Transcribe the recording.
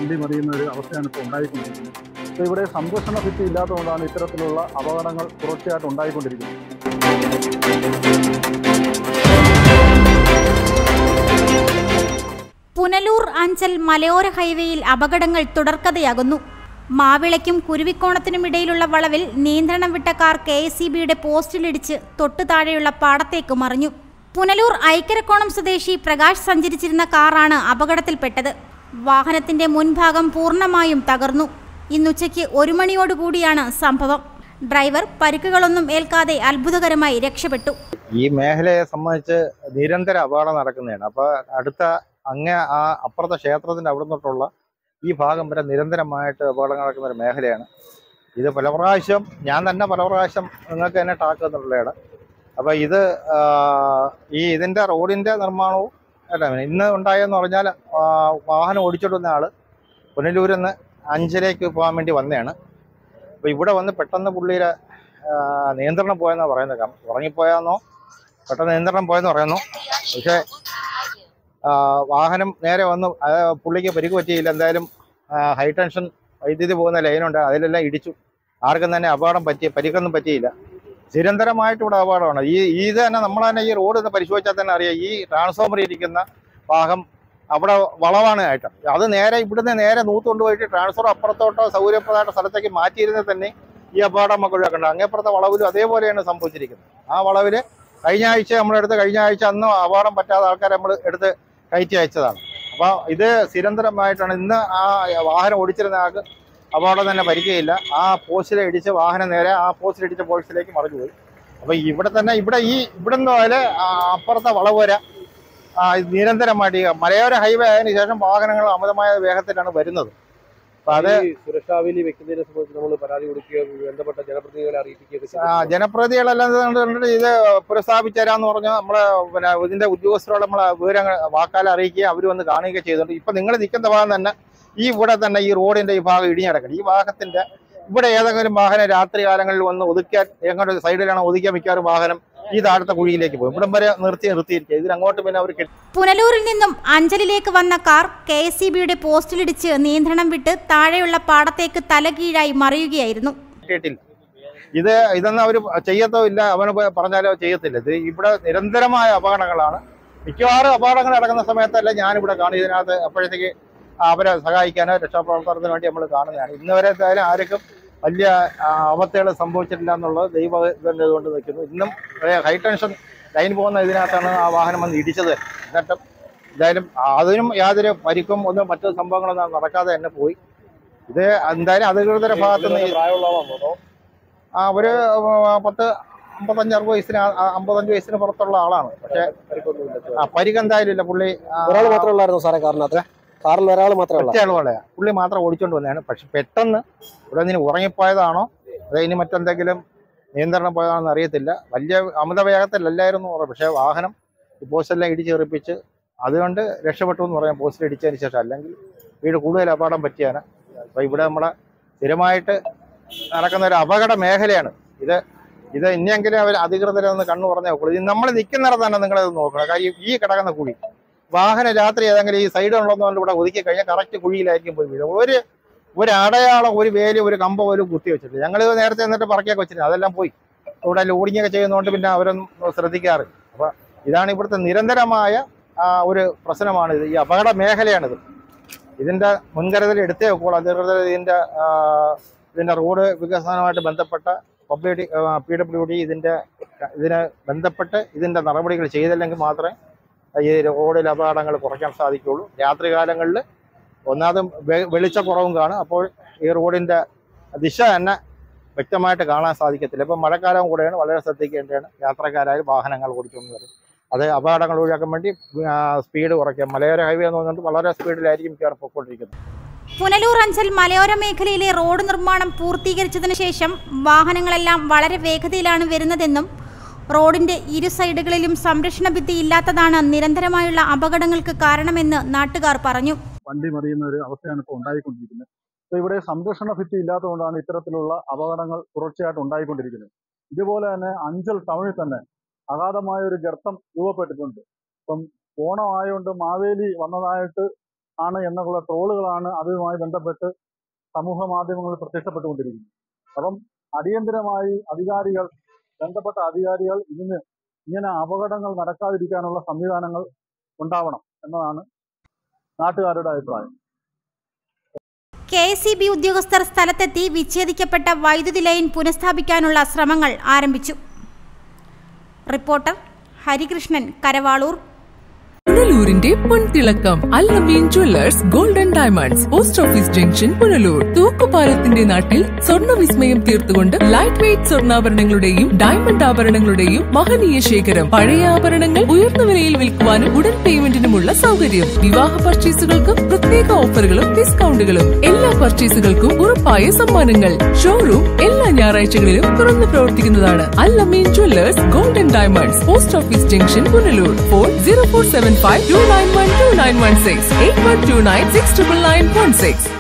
വണ്ടി മറിയുന്ന ഒരു അവസ്ഥയാണ് ഇപ്പോൾ ഉണ്ടായിക്കൊണ്ടിരിക്കുന്നത് അപ്പോൾ ഇവിടെ സംരക്ഷണ ഭിത്തി ഇല്ലാത്തതുകൊണ്ടാണ് ഇത്തരത്തിലുള്ള അപകടങ്ങൾ തുടർച്ചയായിട്ട് ഉണ്ടായിക്കൊണ്ടിരിക്കുന്നത് പുനലൂർ അഞ്ചൽ മലയോര ഹൈവേയിൽ അപകടങ്ങൾ തുടർക്കഥയാകുന്നു മാവിളയ്ക്കും കുരുവിക്കോണത്തിനുമിടയിലുള്ള വളവിൽ നിയന്ത്രണം വിട്ട കാർ കെ എസ് ബിയുടെ പോസ്റ്റിലിടിച്ച് തൊട്ടു താഴെയുള്ള പാടത്തേക്ക് മറിഞ്ഞു പുനലൂർ ഐക്കരക്കോണം സ്വദേശി പ്രകാശ് സഞ്ചരിച്ചിരുന്ന കാറാണ് അപകടത്തിൽപ്പെട്ടത് വാഹനത്തിന്റെ മുൻഭാഗം പൂർണ്ണമായും തകർന്നു ഇന്നുച്ചയ്ക്ക് ഒരു മണിയോടുകൂടിയാണ് സംഭവം ഡ്രൈവർ പരിക്കുകളൊന്നും ഏൽക്കാതെ അത്ഭുതകരമായി രക്ഷപ്പെട്ടു ഈ മേഖലയെ സംബന്ധിച്ച് നിരന്തര അപകടം നടക്കുന്നതാണ് അപ്പോൾ അടുത്ത അങ്ങേ ആ അപ്പുറത്തെ ക്ഷേത്രത്തിന്റെ അവിടെ നിന്നിട്ടുള്ള ഈ ഭാഗം വരെ നിരന്തരമായിട്ട് അപകടം നടക്കുന്ന ഒരു മേഖലയാണ് ഇത് പല പ്രാവശ്യം ഞാൻ തന്നെ പല പ്രാവശ്യം നിങ്ങൾക്ക് തന്നെ ടാക്ക് തന്നിട്ടുള്ളതാണ് അപ്പോൾ ഇത് ആ, ഈ ഇതിന്റെ റോഡിന്റെ നിർമ്മാണവും അല്ല ഇന്ന് ഉണ്ടായെന്ന് പറഞ്ഞാൽ ആ, വാഹനം ഓടിച്ചോണ്ടുന്ന ആള് പുനലൂരിൽ നിന്ന് അഞ്ചലേക്ക് പോകാൻ വേണ്ടി വന്നതാണ് അപ്പോൾ ഇവിടെ വന്ന് പെട്ടെന്ന് പുള്ളിയുടെ ആ, നിയന്ത്രണം പോയെന്നാണ് പറയുന്നത് കാരണം ഉറങ്ങിപ്പോയാന്നോ പെട്ടെന്ന് നിയന്ത്രണം പോയെന്ന് പറയുന്നു പക്ഷേ ആ, വാഹനം നേരെ വന്ന് അത് പുള്ളിക്ക് പരിക്ക് പറ്റിയില്ല എന്തായാലും ഹൈ ടെൻഷൻ വൈദ്യുതി പോകുന്ന ലൈനുണ്ട് അതിലെല്ലാം ഇടിച്ചു ആർക്കും തന്നെ അപകടം പറ്റി പരിക്കൊന്നും പറ്റിയില്ല നിരന്തരമായിട്ട് ഇവിടെ അപകടമാണ് ഈ ഈ ഇത് തന്നെ നമ്മൾ തന്നെ ഈ റോഡ് ഒന്ന് പരിശോധിച്ചാൽ തന്നെ അറിയാം ഈ ട്രാൻസ്ഫോമർ ഇരിക്കുന്ന ഭാഗം അവിടെ വളവാണ് ആയിട്ട് അത് നേരെ ഇവിടുന്ന് നേരെ നൂത്തുകൊണ്ട് പോയിട്ട് ട്രാൻസ്ഫർ അപ്പുറത്തോട്ടോ സൗകര്യപ്രദമായിട്ട് സ്ഥലത്തേക്ക് മാറ്റിയിരുന്നത് തന്നെ ഈ അപകടം നമുക്ക് ഒഴിവാക്കണ്ട അങ്ങേപ്പുറത്തെ വളവിലും അതേപോലെയാണ് സംഭവിച്ചിരിക്കുന്നത് ആ വളവില് കഴിഞ്ഞ ആഴ്ച നമ്മളെടുത്ത് കഴിഞ്ഞ ആഴ്ച അന്ന് അപകടം പറ്റാത്ത ആൾക്കാരെ നമ്മൾ എടുത്ത് കയറ്റി അയച്ചതാണ് അപ്പോൾ ഇത് നിരന്തരമായിട്ടാണ് ഇന്ന് ആ വാഹനം ഓടിച്ചിരുന്ന ആൾക്ക് അപകടം തന്നെ പരിക്കുകയില്ല ആ പോസ്റ്റിലെ ഇടിച്ച് വാഹനം നേരെ ആ പോസ്റ്റിൽ ഇടിച്ച പോസ്റ്റിലേക്ക് മറിഞ്ഞു പോയി അപ്പോൾ ഇവിടെ തന്നെ ഇവിടെ ഈ ഇവിടെ നിന്ന് പോലെ അപ്പുറത്തെ വളവ് വരെ ആ, ഇത് നിരന്തരമായിട്ട് ഈ മലയോര ഹൈവേ ആയതിനു ശേഷം വാഹനങ്ങൾ അമിതമായ വേഗത്തിലാണ് വരുന്നത് അപ്പോൾ അത് ഈ സുരക്ഷാവേലി വെക്കുന്നതിനെ സംബന്ധിച്ച് നമ്മൾ പരാതി കൊടുക്കുകയോ ബന്ധപ്പെട്ട ജനപ്രതിനിധികളെ അറിയിക്കുകയൊക്കെ ആ, ചെയ്തിട്ടുണ്ടോ? ജനപ്രതികളെല്ലാം ഇത് കണ്ടിട്ട് ഇത് പുനഃസ്ഥാപിച്ചു തരാന്ന് പറഞ്ഞ് നമ്മളെ പിന്നെ ഇതിന്റെ ഉദ്യോഗസ്ഥരോട് നമ്മളെ വിവരങ്ങൾ വാക്കാൽ അറിയിക്കുകയും അവർ വന്ന് കാണുകയും ചെയ്തിട്ടുണ്ട് ഇപ്പൊ നിങ്ങൾ നിൽക്കുന്ന ഭാഗം തന്നെ ഈ ഇവിടെ തന്നെ ഈ റോഡിന്റെ ഈ ഭാഗം ഇടിഞ്ഞടക്കണം ഈ ഭാഗത്തിന്റെ ഇവിടെ ഏതെങ്കിലും വാഹനം രാത്രി കാലങ്ങളിൽ വന്ന് ഒതുക്കാൻ എങ്ങോട്ട് സൈഡിലാണ് ഒതുക്കിയാൽ മിക്കവാറും വാഹനം ഈ താഴത്തെ കുഴിയിലേക്ക് പോകും ഇവിടം വരെ നിർത്തി നിർത്തിയിരിക്കുക ഇതിനങ്ങോട്ട് പിന്നെ അവർ പുനലൂരിൽ നിന്നും അഞ്ചലിലേക്ക് വന്ന കാർ കെ എസ് ബിയുടെ പോസ്റ്റിലിടിച്ച് നിയന്ത്രണം വിട്ട് താഴെയുള്ള പാടത്തേക്ക് തലകീഴായി മറിയുകയായിരുന്നു കിട്ടിയിട്ടില്ല ഇത് ഇതൊന്നും അവർ ചെയ്യത്തോ ഇല്ല അവന് പ- പറഞ്ഞാലോ ചെയ്യത്തില്ല ഇത് ഇവിടെ നിരന്തരമായ അപകടങ്ങളാണ് മിക്കവാറും അപകടങ്ങൾ നടക്കുന്ന സമയത്തല്ല ഞാനിവിടെ കാണും ഇതിനകത്ത് അപ്പോഴത്തേക്ക് അവരെ സഹായിക്കാനോ രക്ഷാപ്രവർത്തനത്തിന് വേണ്ടി നമ്മൾ കാണുന്നതാണ് ഇന്ന് വരെ എന്തായാലും ആർക്കും വലിയ അവസ്ഥകൾ സംഭവിച്ചിട്ടില്ല എന്നുള്ളത് ദൈവ ഇതുകൊണ്ട് കൊണ്ട് നിൽക്കുന്നു ഇന്നും ഹൈ ടെൻഷൻ ലൈൻ പോകുന്ന ഇതിനകത്താണ് ആ വാഹനം വന്ന് ഇടിച്ചത് എന്നിട്ടും എന്തായാലും അതിനും യാതൊരു പരിക്കും ഒന്നും മറ്റു സംഭവങ്ങളൊന്നും നടക്കാതെ തന്നെ പോയി ഇത് എന്തായാലും അധികൃതരുടെ ഭാഗത്തുനിന്ന് ഈ- പ്രായമുള്ള ആളാണോ അതോ ആ ഒരു ആ, പത്ത് അമ്പത്തഞ്ച് അറുപത് വയസ്സിന് ആ- ആ, അമ്പത്തഞ്ച് വയസ്സിന് പുറത്തുള്ള ആളാണ് പക്ഷെ പരിക്കൊന്നുമില്ല ആ പരിക്ക് എന്തായാലും ഇല്ല പുള്ളി ആ, ഒരാൾ മാത്രമേ ഉള്ളായിരുന്നു സാറേ കാറിനകത്ത് കാറിൽ ഒരാൾ മാത്രമേ ഉള്ളൂ ഒറ്റ ആളുകളെ പുള്ളി മാത്രം ഓടിച്ചോണ്ട് വന്നതാണ് പക്ഷെ പെട്ടെന്ന് ഇവിടെ നിന്ന് ഉറങ്ങിപ്പോയതാണോ അതോ ഇനി മറ്റെന്തെങ്കിലും നിയന്ത്രണം പോയതാണെന്ന് അറിയത്തില്ല വലിയ അമിത വേഗത്തിലല്ലായിരുന്നു എന്ന് പറയാം പക്ഷേ വാഹനം ഈ പോസ്റ്റെല്ലാം ഇടിച്ച് തെറിപ്പിച്ച് അതുകൊണ്ട് രക്ഷപ്പെട്ടു എന്ന് പറയാം പോസ്റ്റിൽ ഇടിച്ചതിന് ശേഷം അല്ലെങ്കിൽ വീട് കൂടുതൽ അപകടം പറ്റിയാണ് അപ്പോൾ ഇവിടെ നമ്മളെ സ്ഥിരമായിട്ട് നടക്കുന്ന ഒരു അപകട മേഖലയാണ് ഇത് ഇത് ഇനിയെങ്കിലും അവർ അധികൃതരൊന്ന് കണ്ണു പറഞ്ഞേ നോക്കുള്ളൂ ഇത് നമ്മൾ നിൽക്കുന്നിടത്ത് തന്നെ നിങ്ങളത് നോക്കണം കാര്യം ഈ കിടക്കുന്ന കുഴി വാഹനം രാത്രി ഏതെങ്കിലും ഈ സൈഡ് ഉള്ളതെന്ന് ഇവിടെ ഒതുക്കി കഴിഞ്ഞാൽ കറക്റ്റ് കുഴിയിലായിരിക്കും പോയി വീഴും ഒരു ഒരു അടയാളം ഒരു വേലി ഒരു കമ്പ പോലും കുത്തി വെച്ചിട്ടില്ല ഞങ്ങൾ നേരത്തെ എന്നിട്ട് പറക്കിയൊക്കെ വെച്ചിരുന്നു അതെല്ലാം പോയി ഇവിടെ ലോഡിങ്ങൊക്കെ ചെയ്യുന്നതുകൊണ്ട് പിന്നെ അവരൊന്നും ശ്രദ്ധിക്കാറില്ല അപ്പൊ ഇതാണ് ഇവിടുത്തെ നിരന്തരമായ ആ, ഒരു പ്രശ്നമാണ് ഇത് ഈ അപകട മേഖലയാണിത് ഇതിന്റെ മുൻകരുതൽ എടുത്തേ വെക്കുള്ളൂ അധികൃതർ ഇതിന്റെ ആ, ഇതിന്റെ റോഡ് വികസനവുമായിട്ട് ബന്ധപ്പെട്ട പബ്ലിക് പി ഡബ്ല്യു ഡി ഇതിന്റെ ഇതിനെ ബന്ധപ്പെട്ട് ഇതിന്റെ നടപടികൾ ചെയ്തില്ലെങ്കിൽ മാത്രമേ ഈ റോഡിൽ അപകടങ്ങൾ കുറയ്ക്കാൻ സാധിക്കുകയുള്ളൂ രാത്രി കാലങ്ങളിൽ ഒന്നാമതും വെ- വെളിച്ചക്കുറവും കാണും അപ്പോൾ ഈ റോഡിന്റെ ദിശ തന്നെ വ്യക്തമായിട്ട് കാണാൻ സാധിക്കത്തില്ല ഇപ്പം മഴക്കാലം കൂടെയാണ് വളരെ ശ്രദ്ധിക്കേണ്ടതാണ് യാത്രക്കാരായാലും വാഹനങ്ങൾ ഓടിച്ചുകൊണ്ട് വരും അത് അപകടങ്ങൾ ഒഴിവാക്കാൻ വേണ്ടി സ്പീഡ് കുറയ്ക്കുക മലയോര ഹൈവേ എന്ന് പറഞ്ഞിട്ട് വളരെ സ്പീഡിലായിരിക്കും മിക്കവാറും പൊയ്ക്കൊണ്ടിരിക്കുന്നത് പുനലൂർ അഞ്ചൽ മലയോര മേഖലയിലെ റോഡ് നിർമ്മാണം പൂർത്തീകരിച്ചതിനു ശേഷം വാഹനങ്ങളെല്ലാം വളരെ വേഗതയിലാണ് വരുന്നതെന്നും റോഡിന്റെ ഇരു സൈഡുകളിലും സംരക്ഷണ ഭിത്തി ഇല്ലാത്തതാണ് നിരന്തരമായുള്ള അപകടങ്ങൾക്ക് കാരണമെന്ന് നാട്ടുകാർ പറഞ്ഞു വണ്ടി മറിയുന്ന ഒരു അവസ്ഥയാണ് ഇപ്പോൾ ഉണ്ടായിക്കൊണ്ടിരിക്കുന്നത് അപ്പോൾ ഇവിടെ സംരക്ഷണ ഭിത്തി ഇല്ലാത്തതുകൊണ്ടാണ് ഇത്തരത്തിലുള്ള അപകടങ്ങൾ തുടർച്ചയായിട്ട് ഉണ്ടായിക്കൊണ്ടിരിക്കുന്നത് ഇതുപോലെ തന്നെ അഞ്ചൽ ടൗണിൽ തന്നെ അഗാധമായ ഒരു ഗർത്തം രൂപപ്പെട്ടിട്ടുണ്ട് ഇപ്പം ഓണം ആയതുകൊണ്ട് മാവേലി വന്നതായിട്ട് ആണ് എന്നുള്ള ട്രോളുകളാണ് അതുമായി ബന്ധപ്പെട്ട് സമൂഹ മാധ്യമങ്ങളിൽ പ്രത്യക്ഷപ്പെട്ടുകൊണ്ടിരിക്കുന്നത് അപ്പം അടിയന്തരമായി അധികാരികൾ ബന്ധപ്പെട്ട അധികാരികൾ ഇതിന് ഇങ്ങനെ അപകടങ്ങൾ നടക്കാതിരിക്കാനുള്ള സംവിധാനങ്ങൾ ഉണ്ടാവണം എന്നതാണ് നാട്ടുകാരുടെ അഭിപ്രായം കെ എസ് ഇ ബി ഉദ്യോഗസ്ഥർ സ്ഥലത്തെത്തി വിച്ഛേദിക്കപ്പെട്ട വൈദ്യുതി ലൈൻ പുനഃസ്ഥാപിക്കാനുള്ള ശ്രമങ്ങൾ ആരംഭിച്ചു റിപ്പോർട്ടർ ഹരികൃഷ്ണൻ കരവാളൂർ പുനലൂരിന്റെ പൊൻതിളക്കം Alameen jewellers golden diamonds post office junction Punalur തൂക്കുപാലത്തിന്റെ നാട്ടിൽ സ്വർണ്ണ വിസ്മയം തീർത്തുകൊണ്ട് ലൈറ്റ് വെയ്റ്റ് സ്വർണ്ണാഭരണങ്ങളുടെയും ഡയമണ്ട് ആഭരണങ്ങളുടെയും മഹനീയ ശേഖരം പഴയ ആഭരണങ്ങൾ ഉയർന്ന വിലയിൽ വിൽക്കുവാനും ഉടൻ പേയ്മെന്റിനുമുള്ള സൗകര്യം വിവാഹ പർച്ചേസുകൾക്കും പ്രത്യേക ഓഫറുകളും ഡിസ്കൗണ്ടുകളും എല്ലാ പർച്ചേസുകൾക്കും ഉറപ്പായ സമ്മാനങ്ങൾ ഷോറൂം എല്ലാ ഞായറാഴ്ചകളിലും തുറന്നു പ്രവർത്തിക്കുന്നതാണ് Alameen jewellers golden diamonds post office junction Punalur phone zero four seven five two nine one two nine one six eight one two nine six triple nine one six